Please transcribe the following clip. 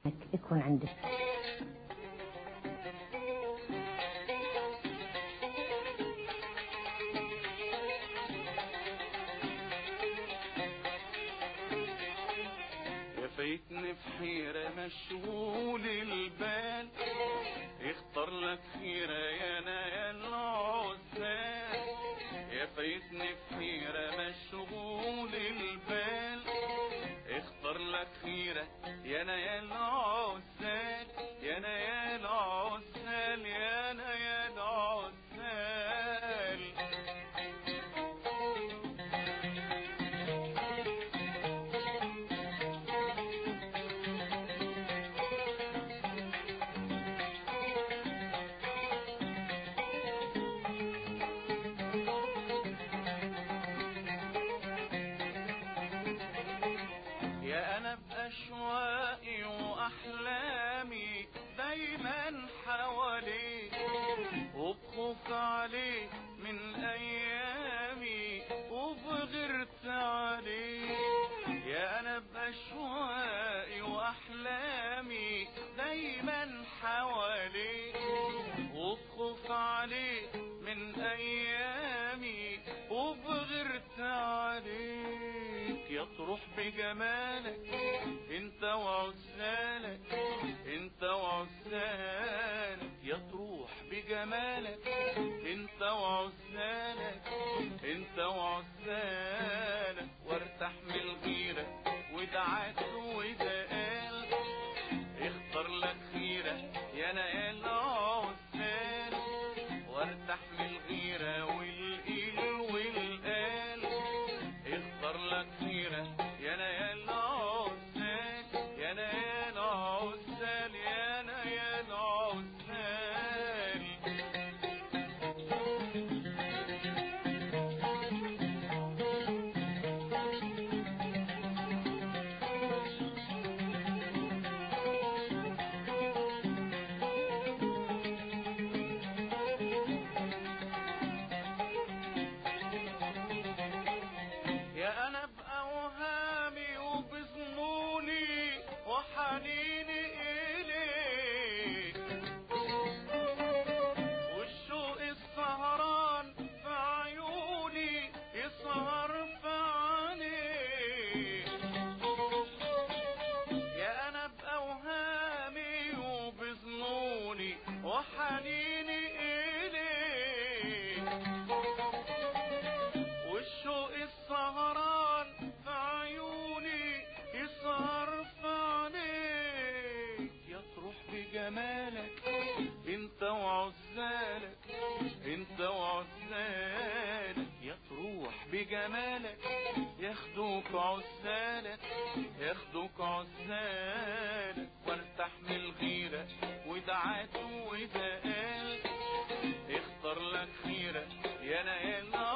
يكون عندك فايتني في حيرة مشغول البال اختار لك خيرة يا نايا العزال يا فايتني في حيرة مشغول البال اختار لك خيرة يا نايا العزال يا نايا العزال يا نايا العزال يا انا باشواقي واحلامي دايما حواليك وبخوف عليك من ايامي وبغرت عليك يا انا باشواقي واحلامي دايما حواليك وبخوف عليك من ايامي وبغرت عليك يا تروح بجمالك انت وعزالك انت وعزالك يا تروح بجمالك انت وعزالك انت وعزالك وارتاح من الغيرة ودعاك وده قال اختار لك خيرة يا نقال عزال وارتاح من الغيرة والقيل والقال اختار لك خيرة يا نيال عزال يا نيال عزال يا نيال عزال يا انا باوهامي وبظنوني وحنيني اليك والشوق السهران في عيوني يسهر في عينيك يا انا باوهامي وبظنوني وحنيني اليك والشوق السهران في عيوني يسهر في عينيك يا تروح بجمالك انت وعزالك انت وعزالك يا تروح بجمالك ياخدوك عزالك ياخدوك عزالك وارتاح من الغيرة ودعاته وده قال اختار لك خيرة يا نيال